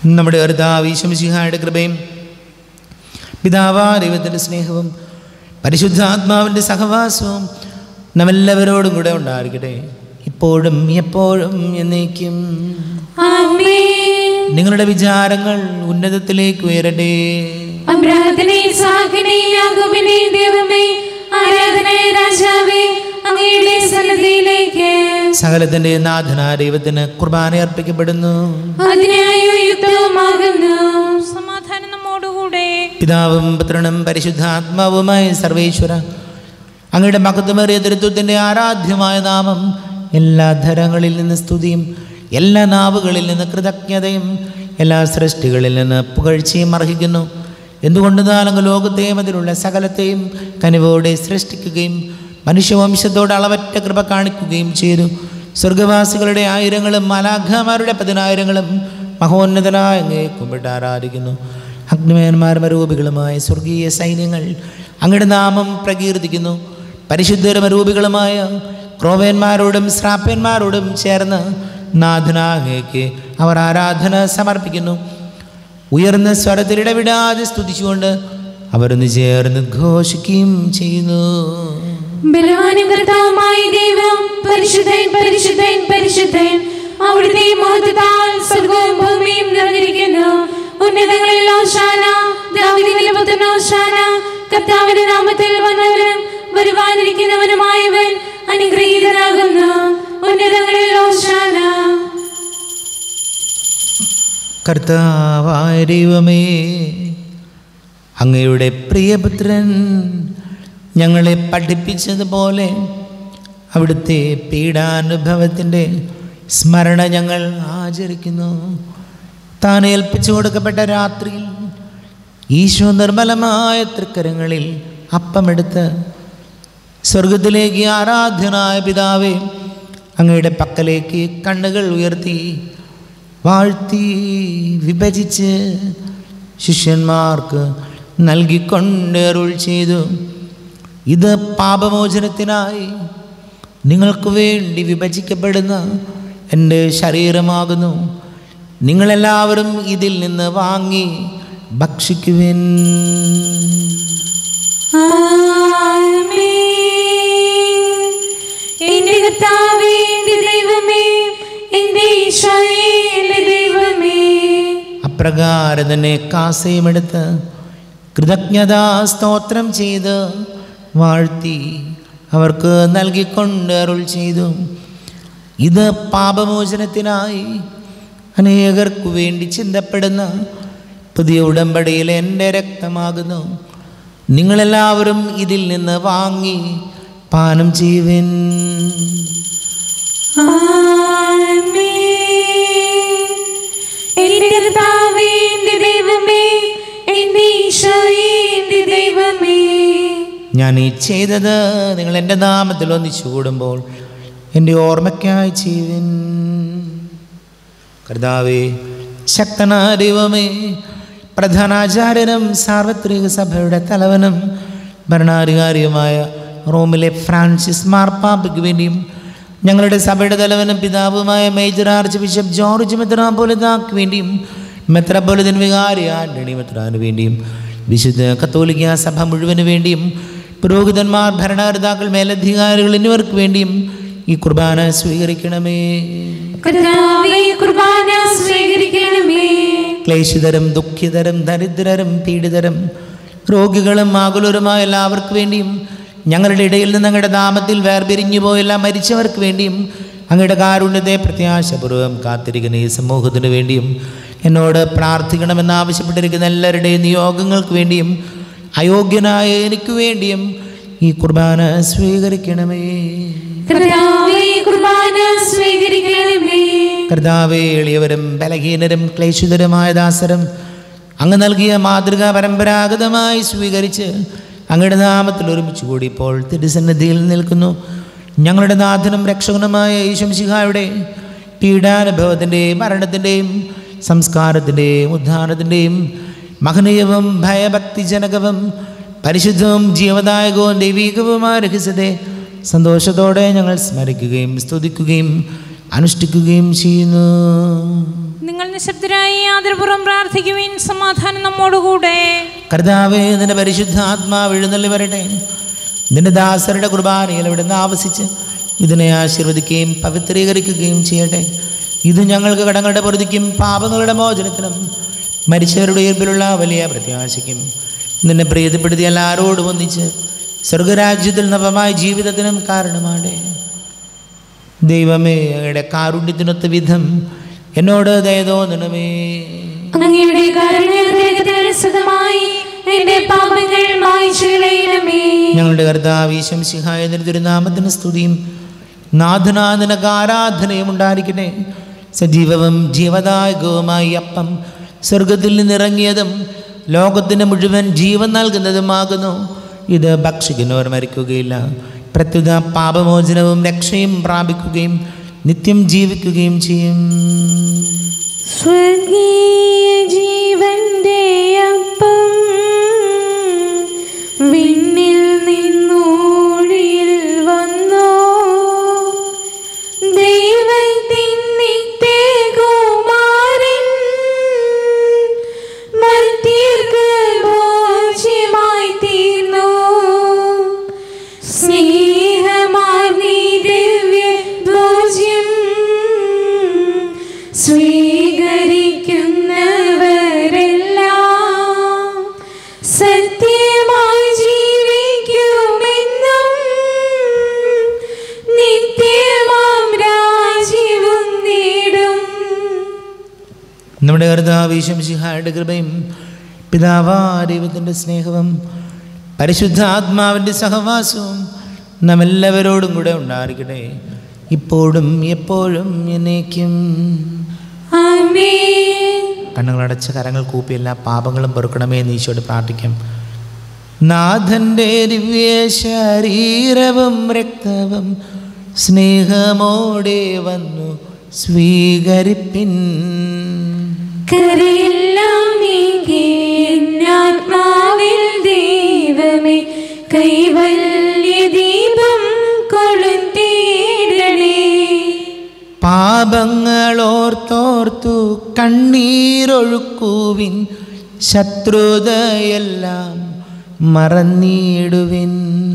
നമ്മുടെ കർത്താവീശംസിഹായുടെ കൃപയും പിതാവാ ദൈവത്തിൻ്റെ സ്നേഹവും പരിശുദ്ധാത്മാവിൻ്റെ സഹവാസവും നമ്മെല്ലാവരോടും കൂടെ ഉണ്ടായിരിക്കട്ടെ ഇപ്പോഴും എപ്പോഴും എന്നേക്കും ആമേൻ നിങ്ങളുടെ വിചാരങ്ങൾ ഉന്നതത്തിലേക്ക് ഉയരട്ടെ അബ്രാഹത്തിനെ സാഖിനെ യാക്കോബിനെ ദൈവമേ ആരാധന രാജാവേ അങ്ങയുടെ സന്നദ്ധിയിലേക്ക് സകലത്തിൻ്റെ നാഥനായ ദൈവത്തിന് കുർബാന അർപ്പിക്കപ്പെടുന്നു അതിനായ യുക്തവുമാകുന്നു സമാധാനം നമ്മോടുകൂടെ പിതാവും പുത്രനും പരിശുദ്ധാത്മാവുമായ സർവേശ്വര അങ്ങയുടെ മഹത്വമേറിയ തൃത്വത്തിൻ്റെ ആരാധ്യമായ നാമം എല്ലാ ധരങ്ങളിൽ നിന്ന് സ്തുതിയും എല്ലാ നാവുകളിൽ നിന്ന് കൃതജ്ഞതയും എല്ലാ സൃഷ്ടികളിൽ നിന്ന് പുകഴ്ചയും അർഹിക്കുന്നു എന്തുകൊണ്ടെന്നാൽ അങ്ങ് ലോകത്തെയും അതിലുള്ള സകലത്തെയും കനിവോടെ സൃഷ്ടിക്കുകയും മനുഷ്യവംശത്തോട് അളവറ്റ കൃപ കാണിക്കുകയും ചെയ്തു സ്വർഗവാസികളുടെ ആയിരങ്ങളും മലാഖമാരുടെ പതിനായിരങ്ങളും മഹോന്നതനായ അങ്ങേ കുമ്പിട്ട് ആരാധിക്കുന്നു അഗ്നിമയന്മാരും അരൂപികളുമായ സ്വർഗീയ സൈന്യങ്ങൾ അങ്ങയുടെ നാമം പ്രകീർത്തിക്കുന്നു പരിശുദ്ധരും അരൂപികളുമായ ക്രോവേന്മാരോടും ശ്രാപ്പന്മാരോടും ചേർന്ന് നാഥനാഹയ്ക്ക് അവർ ആരാധന സമർപ്പിക്കുന്നു ഉയർന്ന സ്വരത്തിൽ ഇടവിടാതെ സ്തുതിച്ചുകൊണ്ട് അവരൊന്ന് ചേർന്ന് ഘോഷിക്കുകയും ചെയ്യുന്നു ബലവാനും കർത്താവുമായ ദൈവം പരിശുദ്ധൻ പരിശുദ്ധൻ പരിശുദ്ധൻ അവിടുത്തെ മഹത്വത്താൽ സ്വർഗവും ഭൂമിയും നിറഞ്ഞിരിക്കുന്നു ഉന്നതങ്ങളിൽ ഓശാന ദാവീദിന്റെ പുത്രൻ ഓശാന കർത്താവിന്റെ നാമത്തിൽ വന്നവനും വരുവാനിരിക്കുന്നവനുമായവൻ അനുഗ്രഹീതനാകുന്നു ഉന്നതങ്ങളിൽ ഓശാന കർത്താവായ ദൈവമേ അങ്ങയുടെ പ്രിയപുത്രൻ ഞങ്ങളെ പഠിപ്പിച്ചതുപോലെ അവിടുത്തെ പീഡാനുഭവത്തിൻ്റെ സ്മരണ ഞങ്ങൾ ആചരിക്കുന്നു താൻ ഏൽപ്പിച്ചു കൊടുക്കപ്പെട്ട രാത്രിയിൽ ഈശോ നിർമ്മലമായ തൃക്കരങ്ങളിൽ അപ്പമെടുത്ത് സ്വർഗത്തിലേക്ക് ആരാധ്യനായ പിതാവേ അങ്ങയുടെ പക്കലേക്ക് കണ്ണുകൾ ഉയർത്തി വാഴ്ത്തി വിഭജിച്ച് ശിഷ്യന്മാർക്ക് നൽകിക്കൊണ്ട് അരുൾ ചെയ്തു ഇത് പാപമോചനത്തിനായി നിങ്ങൾക്ക് വേണ്ടി വിഭജിക്കപ്പെടുന്ന എൻ്റെ ശരീരമാകുന്നു നിങ്ങളെല്ലാവരും ഇതിൽ നിന്ന് വാങ്ങി ഭക്ഷിക്കുവിൻ ആമേൻ. എന്റെ കർത്താവേ എന്റെ ദൈവമേ എന്റെ ഈശോയേ എന്റെ ദൈവമേ അപ്രകാരം തന്നെ കാസയുമെടുത്ത് കൃതജ്ഞതാ സ്തോത്രം ചെയ്ത് വാഴ്ത്തി അവർക്ക് നൽകിക്കൊണ്ട് അരുൾ ചെയ്തു ഇത് പാപമോചനത്തിനായി അനേകർക്കു വേണ്ടി ചിന്തപ്പെടുന്ന പുതിയ ഉടമ്പടിയിലെ എൻ്റെ രക്തമാകുന്നു നിങ്ങളെല്ലാവരും ഇതിൽ നിന്ന് വാങ്ങി പാനം ചെയ്യുവിൻ ആമേൻ. എന്റെ കർത്താവേ എന്റെ ദൈവമേ എന്റെ ഈശോയേ എന്റെ ദൈവമേ ഞാൻ ഈ ചെയ്തത് നിങ്ങൾ എൻ്റെ നാമത്തിൽ ഒന്നിച്ചു കൂടുമ്പോൾ എൻ്റെ ഓർമ്മയ്ക്കായി ചെയ്യുവിൻ കർത്താവേ ശക്തനായ ദൈവമേ പ്രധാനാചാര്യനും സാർവത്രിക സഭയുടെ തലവനും ഭരണാധികാരിയുമായ റോമിലെ ഫ്രാൻസിസ് മാർപ്പാപ്പയ്ക്ക് വേണ്ടിയും ഞങ്ങളുടെ സഭയുടെ തലവനും പിതാവുമായ മേജർ ആർച്ച് ബിഷപ്പ് ജോർജ് മെത്രാപോലിതാക്ക് വേണ്ടിയും മെത്രാപോലിതൻ വികാരി ആന്റണി മെത്രാന് വേണ്ടിയും വിശുദ്ധ കത്തോലിക്ക സഭ മുഴുവന് വേണ്ടിയും പുരോഹിതന്മാർ ഭരണകർത്താക്കൾ മേലധികാരികൾ എന്നിവർക്ക് വേണ്ടിയും ഈ കുർബാന സ്വീകരിക്കണമേ കർത്താവേ കുർബാന സ്വീകരിക്കണമേ ക്ലേശിതരും ദുഃഖിതരും ദരിദ്രരും പീഡിതരും രോഗികളും ആകുലരുമായ എല്ലാവർക്കും വേണ്ടിയും ഞങ്ങളുടെ ഇടയിൽ നിന്ന് അങ്ങയുടെ നാമത്തിൽ വേർപിരിഞ്ഞു പോയെല്ല മരിച്ചവർക്ക് വേണ്ടിയും അങ്ങയുടെ കാരുണ്യത്തെ പ്രത്യാശപൂർവ്വം കാത്തിരിക്കുന്ന ഈ സമൂഹത്തിന് വേണ്ടിയും എന്നോട് പ്രാർത്ഥിക്കണമെന്ന് ആവശ്യപ്പെട്ടിരിക്കുന്ന എല്ലാവരുടെയും നിയോഗങ്ങൾക്ക് വേണ്ടിയും അയോഗ്യനായ എനിക്ക് വേണ്ടിയും ഈ കുർബാന സ്വീകരിക്കണമേ കർത്താവേ കുർബാന സ്വീകരിക്കണമേ കർത്താവേ എളിയവരും ബലഹീനരും ക്ലേശിതരുമായ ദാസരും അങ്ങ് നൽകിയ മാതൃക പരമ്പരാഗതമായി സ്വീകരിച്ച് അങ്ങയുടെ നാമത്തിൽ ഒരുമിച്ച് കൂടി ഇപ്പോൾ തിരുസന്നിധിയിൽ നിൽക്കുന്നു ഞങ്ങളുടെ നാഥനും രക്ഷകനുമായ ഈശംശിഹായുടെ പീഡാനുഭവത്തിൻ്റെയും മരണത്തിൻ്റെയും സംസ്കാരത്തിൻ്റെയും ഉദ്ധാനത്തിൻ്റെയും മഹനീയവും ഭയഭക്തിജനകവും പരിശുദ്ധവും ജീവദായകവും ദൈവീകവുമായ രഹസ്യത്തെ സന്തോഷത്തോടെ ഞങ്ങൾ സ്മരിക്കുകയും സ്തുതിക്കുകയും അനുഷ്ഠിക്കുകയും ചെയ്യുന്നു നിങ്ങൾ നിശബ്ദരായി ആദരപൂർവ്വം പ്രാർത്ഥിക്കുവിൻ സമാധാനം നമ്മോടുകൂടെ കർത്താവേ നിന്റെ പരിശുദ്ധാത്മാവ് എഴുന്നള്ളി വരട്ടെ നിന്റെ ദാസരുടെ കുർബാനയിൽ അവിടുന്ന് ആവസിച്ച് ഇതിനെ ആശീർവദിക്കുകയും പവിത്രീകരിക്കുകയും ചെയ്യട്ടെ ഇത് ഞങ്ങൾക്ക് കടങ്ങളുടെ പൊറുതിക്കും പാപങ്ങളുടെ മോചനത്തിനും മരിച്ചവരുടെ ഉയർപ്പിലുള്ള വലിയ പ്രത്യാശയ്ക്കും നിന്നെ പ്രീതിപ്പെടുത്തി എല്ലാവരോടും ഒന്നിച്ച് സ്വർഗരാജ്യത്തിൽ നവമായ ജീവിതത്തിനും കാരണമാടേ ദൈവമേ അങ്ങയുടെ കാരുണ്യത്തിനൊത്ത വിധം എന്നോട് ദയ തോന്നണമേ അങ്ങയുടെ കാരുണ്യഗ്രഹത്തിനനുസൃതമായി എന്റെ പാപങ്ങൾ മായ്ച്ചു കളയണമേ ഞങ്ങളുടെ കർത്താവീശം സിഹായ തിരുനാമത്തിന് സ്തുതിയും നാഥനാഥനക്ക് ആരാധനയും ഉണ്ടായിരിക്കട്ടെ സജീവവും ജീവദായകവുമായി അപ്പം സ്വർഗത്തിൽ നിന്നിറങ്ങിയതും ലോകത്തിന് മുഴുവൻ ജീവൻ നൽകുന്നതുമാകുന്നു ഇത് ഭക്ഷിക്കുന്നവർ മരിക്കുകയില്ല പ്രത്യുത പാപമോചനവും രക്ഷയും പ്രാപിക്കുകയും നിത്യം ജീവിക്കുകയും ചെയ്യും സ്വർഗീയ ജീവന്റെ അപ്പം വിണ്ണിൽ നിന്നൂഴിയിൽ വന്നോ ദൈവത്തിൻ നിത്യകുമാരൻ മർത്യർക്ക് ഭോജ്യമായി തീർന്നു സ്നേഹമാർന്നീ ദിവ്യ ഭോജ്യം സ്വീകരിക്കുന്നവരെല്ലാം സത്യമായി ജീവിക്കുമെന്നും നിത്യമാം രാജ്യവും നേടും നമ്മുടെ കർത്താവീശം സിഹായുടെ കൃപയും പിതാവാ ദൈവത്തിൻ്റെ സ്നേഹവും പരിശുദ്ധ ആത്മാവിൻ്റെ സഹവാസവും നാം എല്ലാവരോടും കൂടെ ഉണ്ടായിരിക്കട്ടെ ഇപ്പോഴും എപ്പോഴും എന്നേക്കും ആമേൻ കണ്ണുകളടച്ച കരങ്ങൾ കൂപ്പി എല്ലാ പാപങ്ങളും പൊറുക്കണമേ എന്ന് ഈശോട് പ്രാർത്ഥിക്കാം നാഥൻ്റെ ദിവ്യ ശരീരവും രക്തവും സ്നേഹമോടെ വന്നു സ്വീകരിപ്പിൻ കരയെല്ലാം നീക്കി എന്നാത്മാവിൽ ദൈവമേ കൈവല്യ ദീപം കൊളുത്തിയിടണേ പാപങ്ങളോർത്തോർത്തു കണ്ണീരൊഴുക്കുവിൻ ശത്രുതയെല്ലാം മറന്നിടുവിൻ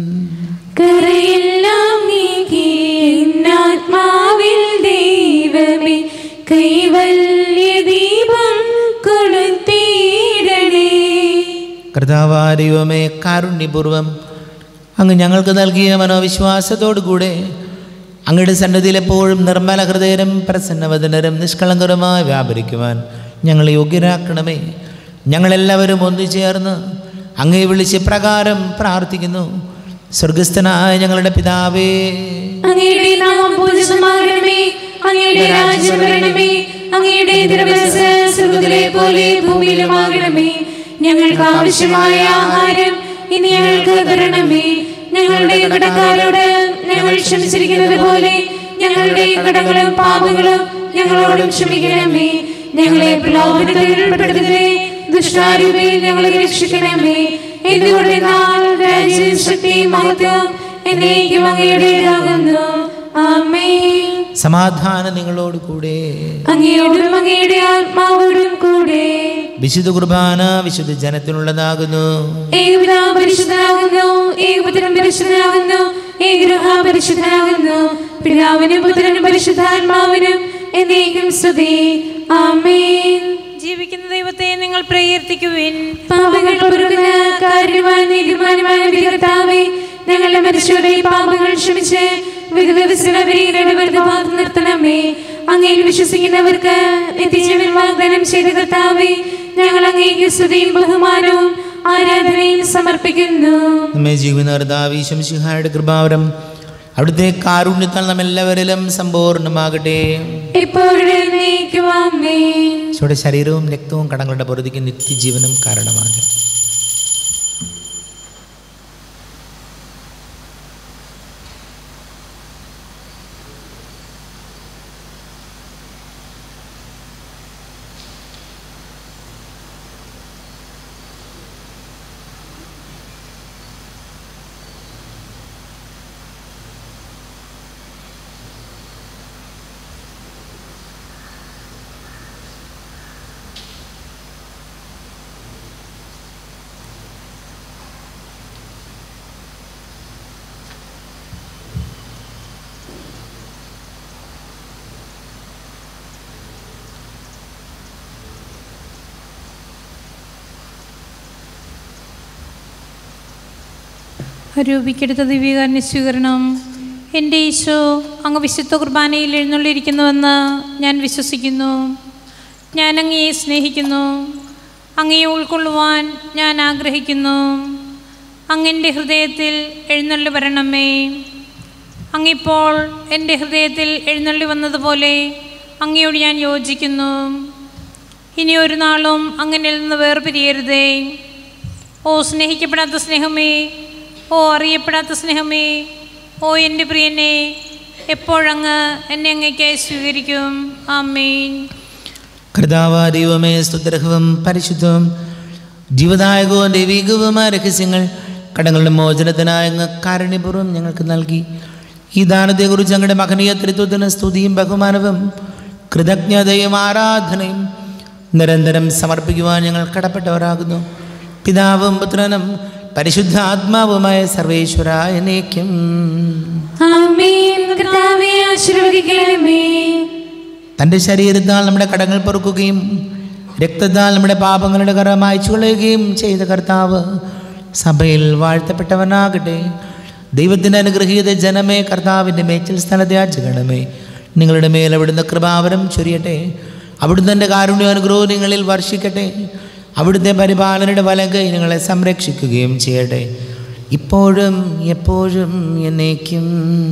കരയെല്ലാം നീക്കി എന്നാത്മാവിൽ ദൈവമേ കൈവല്യ ദീപം കൊളുത്തിയിടണേ കർത്താവാരിയുമേ കാരുണ്യപൂർവം അങ്ങ് ഞങ്ങൾക്ക് നൽകിയ മനോവിശ്വാസത്തോടു കൂടെ അങ്ങയുടെ സന്നദ്ധിയിൽ എപ്പോഴും നിർമ്മല ഹൃദയരും പ്രസന്നവദനരും നിഷ്കളങ്കരുമായി വ്യാപരിക്കുവാൻ ഞങ്ങളെ യോഗ്യരാക്കണമേ ഞങ്ങളെല്ലാവരും ഒന്നുചേർന്ന് അങ്ങേ വിളിച്ച് പ്രകാരം പ്രാർത്ഥിക്കുന്നു സ്വർഗസ്ഥനായ ഞങ്ങളുടെ പിതാവേ അങ്ങയുടെ നാമം പൂജിതമാകണമേ അങ്ങയുടെ രാജ്യം വരണമേ അങ്ങയുടെ തിരുമനസ് സ്വർഗ്ഗത്തിലെ പോലെ ഭൂമിയിലുമാകണമേ ഞങ്ങൾക്ക് ആവശ്യമായ ആഹാരം ഇനി ഞങ്ങൾക്ക് തരണമേ ഞങ്ങളുടെ കടക്കാരോട് ഞങ്ങൾ ക്ഷമിച്ചിരിക്കുന്നത് പോലെ ഞങ്ങളുടെ കടങ്ങളും പാപങ്ങളും ഞങ്ങളോടും ക്ഷമിക്കണമേ ഞങ്ങളെ പ്രലോഭനത്തിൽ ഉൾപ്പെടുത്തരുതേ ദുഷ്ടാരൂപയിൽ ഞങ്ങളെ രക്ഷിക്കണമേ എന്തുകൊണ്ട് നാൾ രാജ്യം ശക്തി മഹത്വം എന്നേക്കും അങ്ങയുടേതാകുന്നു ആമേൻ സമാധാനം നിങ്ങളോട് കൂടെ അങ്ങയോടും അങ്ങയുടെ ആത്മാവോടും കൂടെ വിശുദ്ധ കുർബാന വിശുദ്ധ ജനത്തിനുള്ളതാകുന്നു ഏകപിതാ പരിശുദ്ധനാകുന്നു ഏകപുത്രൻ പരിശുദ്ധനാകുന്നു ഏകഗൃഹ പരിശുദ്ധനാകുന്നു പിതാവിനും പുത്രനും പരിശുദ്ധാത്മാവിനും എന്നേക്കും സ്തുതി ആമേൻ ജീവിക്കുന്ന ദൈവത്തെ നിങ്ങൾ പ്രകീർത്തിക്കുവിൻ പാപങ്ങൾ പൊറുക്കുന്ന കാരണവാൻ നീതിമാനുമായ കർത്താവേ ഞങ്ങളുടെ മരിച്ചവരുടെ പാപങ്ങൾ ക്ഷമിച്ച് വിധവസനവരീകളുടെ വെറുതെ ഭാഗത്ത് നിർത്തണമേ അങ്ങയിൽ വിശ്വസിക്കുന്നവർക്ക് നിത്യജീവൻ വാഗ്ദാനം ചെയ്ത കർത്താവേ ഞങ്ങൾ അങ്ങേക്ക് സ്തുതിയും ബഹുമാനവും ആരാധനയും സമർപ്പിക്കുന്നു നമ്മെ ജീവിതർദാവീശം ശിഹായുടെ കൃപാവരം അവിടുത്തെ കാരുണ്യത്താൽ നാം എല്ലാവരിലും സമ്പൂർണ്ണമാകട്ടെ ഇപ്പോഴും എന്നേക്കും ആമേൻ ഈശോയുടെ ശരീരവും രക്തവും കടങ്ങളുടെ പൊറുതിക്ക് നിത്യജീവനും കാരണമാകട്ടെ രൂപിക്കെടുത്ത ദിവ്യകാരുണ്യ സ്വീകരണം എൻ്റെ ഈശോ അങ്ങ് വിശുദ്ധ കുർബാനയിൽ എഴുന്നള്ളിയിരിക്കുന്നുവെന്ന് ഞാൻ വിശ്വസിക്കുന്നു ഞാൻ അങ്ങയെ സ്നേഹിക്കുന്നു അങ്ങയെ ഉൾക്കൊള്ളുവാൻ ഞാൻ ആഗ്രഹിക്കുന്നു അങ്ങൻ്റെ ഹൃദയത്തിൽ എഴുന്നള്ളി വരണമേ അങ്ങിപ്പോൾ എൻ്റെ ഹൃദയത്തിൽ എഴുന്നള്ളി വന്നതുപോലെ അങ്ങയോട് ഞാൻ യോജിക്കുന്നു ഇനി ഒരു നാളും അങ്ങനെ നിന്ന് വേർപിരിയരുതേ ഓ സ്നേഹിക്കപ്പെടാത്ത സ്നേഹമേ ഓ അറിയപ്പെടാത്ത സ്നേഹമേ ഓ എൻ്റെ പ്രിയനെ എപ്പോഴങ്ങ് എന്നെ അങ്ങേക്കായി സ്വീകരിക്കും ആമേൻ കർത്താവ ദൈവമേ സ്തുത്രഹവും പരിശുദ്ധവും ജീവദായകവും ദൈവികവുമായ രഹസ്യങ്ങൾ കടങ്ങളുടെ മോചനത്തിനായ അങ്ങ് കാരുണ്യപൂർവ്വം ഞങ്ങൾക്ക് നൽകി ഈ ദാനത്തെക്കുറിച്ച് ഞങ്ങളുടെ മഹനീയ തൃത്വത്തിന് സ്തുതിയും ബഹുമാനവും കൃതജ്ഞതയും ആരാധനയും നിരന്തരം സമർപ്പിക്കുവാൻ ഞങ്ങൾ കടപ്പെട്ടവരാകുന്നു പിതാവും പുത്രനും പരിശുദ്ധ ആത്മാവുമായ സർവേശ്വര എന്നേക്കും ആമേൻ കർത്താവെ ആശീർവദിക്കണമേ തൻ്റെ ശരീരത്താൽ നമ്മുടെ കടങ്ങൾ പൊറുക്കുകയും രക്തത്താൽ നമ്മുടെ പാപങ്ങളുടെ കറ മായ്ച്ചു കളയുകയും ചെയ്ത കർത്താവ് സഭയിൽ വാഴ്ത്തപ്പെട്ടവനാകട്ടെ ദൈവത്തിൻ്റെ അനുഗ്രഹീത ജനമേ കർത്താവിൻ്റെ മേച്ചിൽ സ്ഥലത്തെ ആചരണമേ നിങ്ങളുടെ മേൽ അവിടുന്ന് കൃപാവരം ചൊരിയട്ടെ അവിടുന്ന് തൻ്റെ കാരുണ്യ അനുഗ്രഹവും നിങ്ങളിൽ വർഷിക്കട്ടെ അവിടുത്തെ പരിപാലനയുടെ വലങ്കൈ നിങ്ങളെ സംരക്ഷിക്കുകയും ചെയ്യട്ടെ ഇപ്പോഴും എപ്പോഴും എന്നേക്കും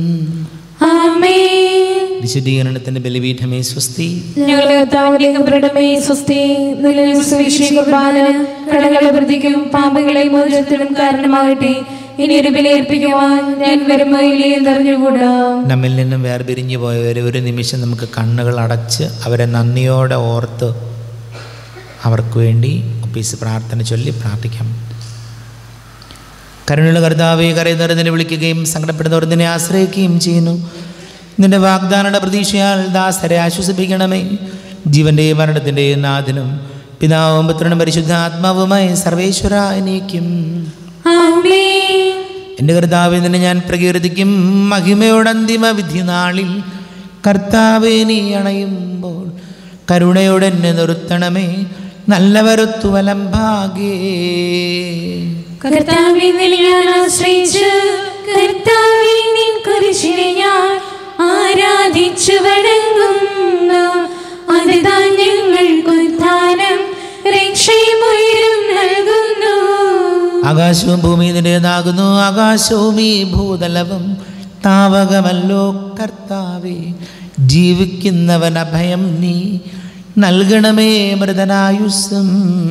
ആമേൻ വിശുദ്ധീകരണത്തിൻ്റെ ബലിപീഠമേ സ്വസ്തി ഞങ്ങളുടെ കർത്താവിലേക്ക് ദൃഢമേ സ്വസ്തി നിലവിൽ സുവിശേഷ കുർബാന കടകളെ വൃദ്ധിക്കും പാപങ്ങളെ മോചനത്തിനും കാരണമാകട്ടെ ഇനി ഒരു ബലിയർപ്പിക്കുവാൻ ഞാൻ വരുമ്പോയില്ലേ എന്നറിഞ്ഞുകൂടാ നമ്മിൽ നിന്നും വേർപിരിഞ്ഞു പോയവരെ ഒരു നിമിഷം നമുക്ക് കണ്ണുകൾ അടച്ച് അവരെ നന്ദിയോടെ ഓർത്ത് അവർക്ക് വേണ്ടി ഒപ്പീസ് പ്രാർത്ഥന ചൊല്ലി പ്രാർത്ഥിക്കാം കരുണയുള്ള കർത്താവെ കരയുന്നവരെ നിന്നെ വിളിക്കുകയും സങ്കടപ്പെടുന്നവർ നിന്നെ ആശ്രയിക്കുകയും ചെയ്യുന്നു നിന്റെ വാഗ്ദാനയുടെ പ്രതീക്ഷയാൽ ദാസരെ ആശ്വസിപ്പിക്കണമേ ജീവൻ്റെയും മരണത്തിൻ്റെയും നാഥനും പിതാവും പുത്രനും പരിശുദ്ധ ആത്മാവുമായി സർവേശ്വര എനിക്കും ആമേൻ എൻ്റെ കർത്താവെ നിന്നെ ഞാൻ പ്രകീർത്തിക്കും മഹിമയുടെ അന്തിമ വിധി നാളിൽ കർത്താവെ നീ അണയുമ്പോൾ കരുണയോടെ എന്നെ നിർത്തണമേ നല്ലവരൊത്തു വലംഭാഗേ കർത്താവെ നിന്നെ ഞാൻ ആശ്രയിച്ചു കർത്താവെ നിൻ കുരിശിനെ ഞാൻ ആരാധിച്ചു വണങ്ങുന്നു അതുതാൻ ഞങ്ങൾക്ക് ഉദ്ധാനം രക്ഷയും ഉയരും നൽകുന്നു ആകാശവും ഭൂമി നിന്റേതാകുന്നു ആകാശവും ഈ ഭൂതലവും താവകമല്ലോ കർത്താവേ ജീവിക്കുന്നവൻ അഭയം നീ നൽകണമേ മൃതനായുസ്സും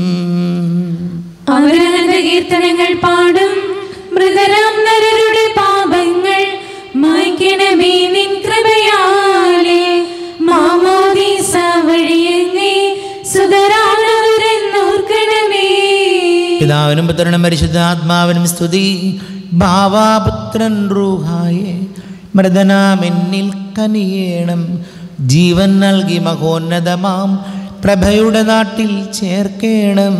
അവരനന്ത കീർത്തനങ്ങൾ പാടും മൃതരാം നരരുടെ പാപങ്ങൾ മായ്ക്കണമേ നിൻ കൃപയാലേ മാമോദീസ വഴിയങ്ങേ സുതരാണവരെന്നോർക്കണമേ പിതാവിനും പുത്രനും പരിശുദ്ധാത്മാവിനും സ്തുതി ഭാവാപുത്രൻ റൂഹായെ മൃതനാമെന്നിൽ കനിയേണം ജീവൻ നൽകി മഹോന്നതമാം പ്രഭയുടെ നാട്ടിൽ ചേർക്കേണം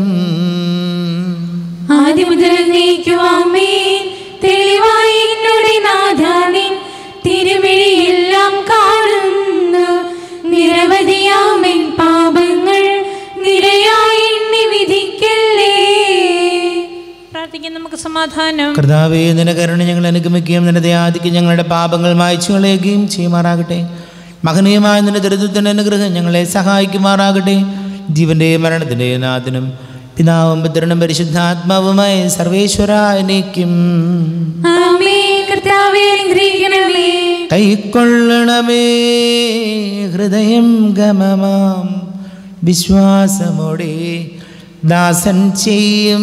ആദ്യം മുതൽ നീക്കുവാമേൻ തെളിവായി എന്നോട് നാഥാനിൻ തിരുമിഴിയെല്ലാം കാണുന്നു നിരവധിയാമെൻ പാപങ്ങൾ നിരയായി എണ്ണി വിധിക്കല്ലേ പ്രാർത്ഥിക്കാൻ നമുക്ക് സമാധാനം കർത്താവേ നിന്റെ കരുണ ഞങ്ങൾ അനുഗമിക്കുകയും നിന്റെ ദയാദിക്ക് ഞങ്ങളുടെ പാപങ്ങൾ മായ്ച്ചു കളയുകയും ചെയ്യുമാറാകട്ടെ മഹനീയമായ നിന്റെ ദരിദ്രത്തിൻ്റെ അനുഗ്രഹം ഞങ്ങളെ സഹായിക്കുമാറാകട്ടെ ജീവൻ്റെയും മരണത്തിൻ്റെയും നാഥനും പിതാവും പുത്രനും പരിശുദ്ധാത്മാവുമായ സർവേശ്വര എനിക്കും ആമേൻ കർത്താവേ അനുഗ്രഹിക്കണമേ കൈക്കൊള്ളണമേ ഹൃദയം ഗമമാം വിശ്വാസമോടെ ദാസൻ ചെയ്യും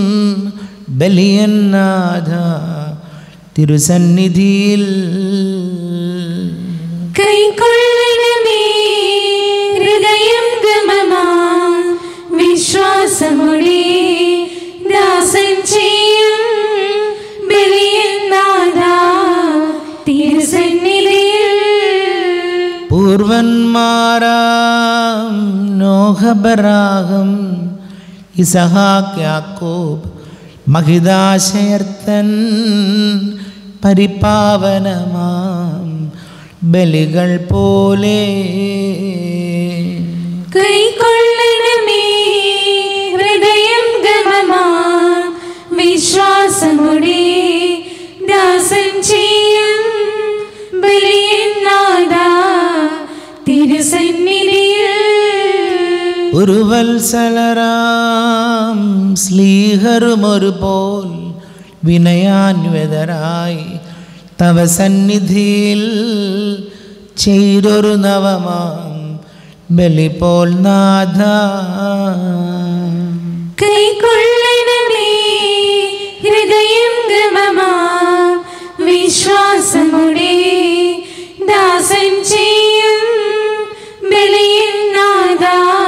ബലിയന്നാഥ തിരുസന്നിധിയിൽ കൈക്കൊള്ളണമേ ഹൃദയം ഗമമാ വിശ്വാസമുടെ ദാസൻ ചെയ്യും ബലിയെന്നാഥ തിരുസന്നിധിയിൽ പൂർവന്മാരാം നോഹബറാഹം ഇസഹാക്ക് യാക്കോബ് മഹിതാശയർത്തൻ പരിപാവനമാം ബലികൾ പോലെ കൈക്കൊള്ളണമേ ഹൃദയം ഗമമാ വിശ്വാസമുടെ ഒരു വത്സലരാം സ്ലീഹറുമൊരു പോൽ വിനയാന്വതരായി തവ സന്നിധിയിൽ ചെയ്തൊരു നവമാം ബലിപോൽ നാഥ കൈക്കൊള്ളണമേ ഹൃദയം ഗമമാ വിശ്വാസമുടെ ദാസൻ ചെയ്യും ബലിയിൽ നാദ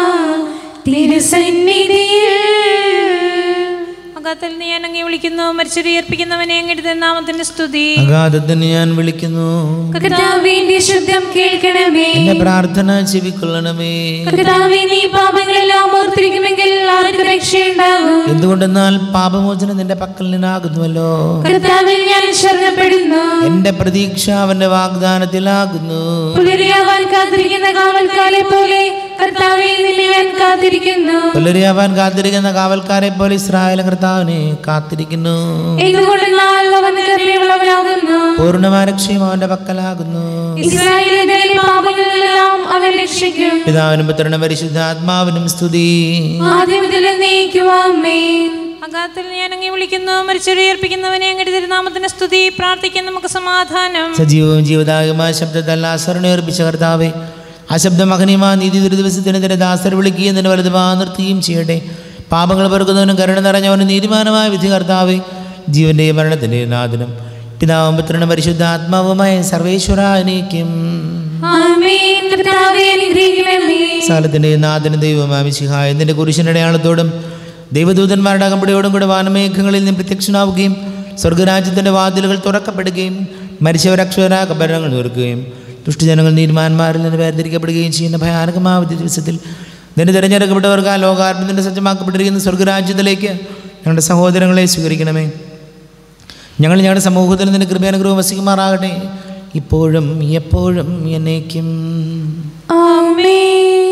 തിരുസന്നിധിയിൽ അകത്തിൽ നീ ഞാൻ അങ്ങേ വിളിക്കുന്നു മരിച്ചുയർപ്പിക്കുന്നവനെ അങ്ങയുടെ നാമത്തിന്റെ സ്തുതി അഗാധത്തിന് ഞാൻ വിളിക്കുന്നു കർത്താവിന്റെ ശബ്ദം കേൾക്കണമേ എന്റെ പ്രാർത്ഥന ചെവിക്കൊള്ളണമേ കർത്താവേ നീ പാപങ്ങളെല്ലാം ഓർത്തിരിക്കുമെങ്കിൽ ആർക്ക് രക്ഷയുണ്ടാകും എന്തുകൊണ്ടെന്നാൽ പാപമോചനം നിന്റെ പക്കൽ നിന്നാകുന്നുവല്ലോ കർത്താവിൽ ഞാൻ ശരണപ്പെടുന്നു എന്റെ പ്രതീക്ഷ അവന്റെ വാഗ്ദാനത്തിലാകുന്നു പുലരിയാവാൻ കാത്തിരിക്കുന്ന കാവൽക്കാരെ പോലെ കർത്താവെ നിന്നെ ഞാൻ കാത്തിരിക്കുന്നു പുലരിയാവാൻ കാത്തിരിക്കുന്ന കാവൽക്കാരെ പോലെ ഇസ്രായേൽ കർത്താവിനെ കാത്തിരിക്കുന്നു എന്തുകൊണ്ടെന്നാൽ അവൻ കരുണയുള്ളവനാകുന്നു പൂർണ്ണമായ രക്ഷയും അവന്റെ പക്കലാകുന്നു ഇസ്രായേലിന്റെ പാപങ്ങളെല്ലാം അവൻ രക്ഷിക്കും പിതാവിനും പുത്രനും പരിശുദ്ധാത്മാവിനും സ്തുതി ആദ്യം മുതൽ നീക്കുവാമേ അകാത്തിൽ ഞാൻ അങ്ങേ വിളിക്കുന്നു മരിച്ചുയർപ്പിക്കുന്നവനെ അങ്ങയുടെ തിരുനാമത്തിന്റെ സ്തുതി പ്രാർത്ഥിക്കാൻ നമുക്ക് സമാധാനം സജീവവും ജീവദായകമായ ശബ്ദത്തല്ല അസരണേർപ്പിച്ച കർത്താവെ ആ ശബ്ദം മകനിമാ നീതി ഒരു ദിവസത്തിന് തന്നെ ദാസർ വിളിക്കുകയും തന്നെ വലുതുമാ നിർത്തുകയും ചെയ്യട്ടെ പാപങ്ങൾ പെറുക്കുന്നവനും കരുണ നിറഞ്ഞവനും നീതിമാനമായ വിധി കർത്താവെ ജീവന്റെയും മരണത്തിൻ്റെയും നാഥനും പിതാവും പുത്രനും പരിശുദ്ധാത്മാവുമായ സർവേശ്വരാനേക്കും ആമേൻ കർത്താവെ അനുഗ്രഹിക്കണമേ സകലത്തിൻ്റെയും നാഥനും ദൈവമായ മിശിഹായ നിന്റെ കുരിശിൻ്റെ അടയാളത്തോടും ദൈവദൂതന്മാരുടെ അകമ്പടിയോടും കൂടെ വാനമേഘങ്ങളിൽ നിന്ന് പ്രത്യക്ഷനാവുകയും സ്വർഗരാജ്യത്തിൻ്റെ വാതിലുകൾ തുറക്കപ്പെടുകയും മരിച്ചവരക്ഷര കബരങ്ങൾ തീർക്കുകയും ദുഷ്ടജനങ്ങൾ നീതിമാന്മാരിൽ നിന്ന് വേർതിരിക്കപ്പെടുകയും ചെയ്യുന്ന ഭയാനകമായ വിധി ദിവസത്തിൽ നിന്റെ തിരഞ്ഞെടുക്കപ്പെട്ടവർക്ക് ആ ലോകാത്മത്തിൻ്റെ സജ്ജമാക്കപ്പെട്ടിരിക്കുന്ന സ്വർഗരാജ്യത്തിലേക്ക് ഞങ്ങളുടെ സഹോദരങ്ങളെ സ്വീകരിക്കണമേ ഞങ്ങൾ ഞങ്ങളുടെ സമൂഹത്തിൽ നിന്റെ കൃപയാനുഗ്രഹം വസിക്കുമാറാകട്ടെ ഇപ്പോഴും എപ്പോഴും എന്നേക്കും ആമേൻ